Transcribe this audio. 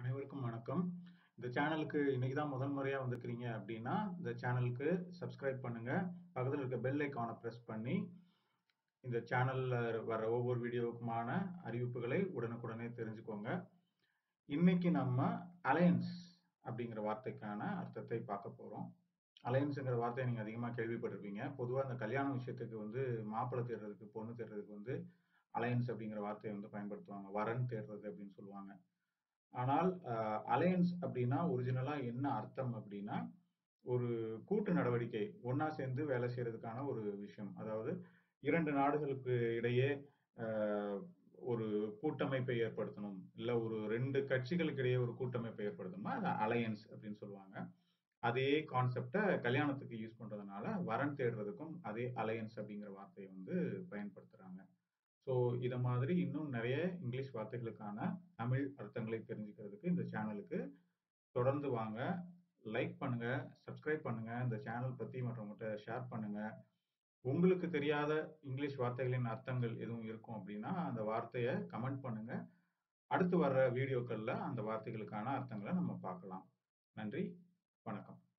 அனைவருக்கும் வணக்கம். இந்த சேனலுக்கு இன்னைக்கு தான் முதல் முறையா வந்திருக்கிறீங்க அப்படின்னா, இந்த சேனலுக்கு சப்ஸ்கிரைப் பண்ணுங்க. பக்கத்துல இருக்க பெல் ஐகான பிரஸ் பண்ணி, இந்த சேனல்ல வர ஒவ்வொரு வீடியோவுக்குமான அறிவிப்புகளை உடனுக்குடனே தெரிஞ்சுக்கோங்க. இன்னைக்கு நம்ம அலையன்ஸ் அப்படிங்கிற வார்த்தைக்கான அர்த்தத்தை பார்க்க போறோம். அலையன்ஸ்ங்கிற வார்த்தையை நீங்க அதிகமா கேள்விப்பட்டிருப்பீங்க. பொதுவா இந்த கல்யாண விஷயத்துக்கு வந்து மாப்பிள்ளை தேடுறதுக்கு, பொண்ணு தேடுறதுக்கு வந்து அலையன்ஸ் அப்படிங்கிற வார்த்தையை வந்து பயன்படுத்துவாங்க. வரன் தேடுறது அப்படின்னு சொல்லுவாங்க. ஆனால் அலையன்ஸ் அப்படின்னா ஒரிஜினலா என்ன அர்த்தம் அப்படின்னா, ஒரு கூட்டு நடவடிக்கை, ஒண்ணா சேர்ந்து வேலை செய்றதுக்கான ஒரு விஷயம். அதாவது 2 நாடுகளுக்கு இடையே அ ஒரு கூட்டமைப்பை ஏற்படுத்தணும். இல்ல ஒரு 2 கட்சிகளுக்கு இடையே ஒரு கூட்டமைப்பை ஏற்படுத்தணும்னா, அது அலையன்ஸ் அப்படின்னு சொல்லுவாங்க. அதே கான்செப்ட்ட கல்யாணத்துக்கு யூஸ் பண்றதுனால, வரன் தேடுறதுக்கும் அதே அலையன்ஸ் அப்படிங்கிற வார்த்தையை வந்து பயன்படுத்துறாங்க. ஸோ இத மாதிரி இன்னும் நெறைய இங்கிலீஷ் வார்த்தைகளுக்கான தமிழ் அர்த்தங்களை தெரிஞ்சுக்கிறதுக்கு இந்த சேனலுக்கு தொடர்ந்து வாங்க. லைக் பண்ணுங்க, சப்ஸ்கிரைப் பண்ணுங்க. இந்த சேனல் பத்தி மற்றவங்ககிட்ட ஷேர் பண்ணுங்க. உங்களுக்கு தெரியாத இங்கிலீஷ் வார்த்தைகளின் அர்த்தங்கள் எதுவும் இருக்கும் அப்படின்னா, அந்த வார்த்தைய கமெண்ட் பண்ணுங்க. அடுத்து வர்ற வீடியோக்கள்ல அந்த வார்த்தைகளுக்கான அர்த்தங்கள நம்ம பார்க்கலாம். நன்றி, வணக்கம்.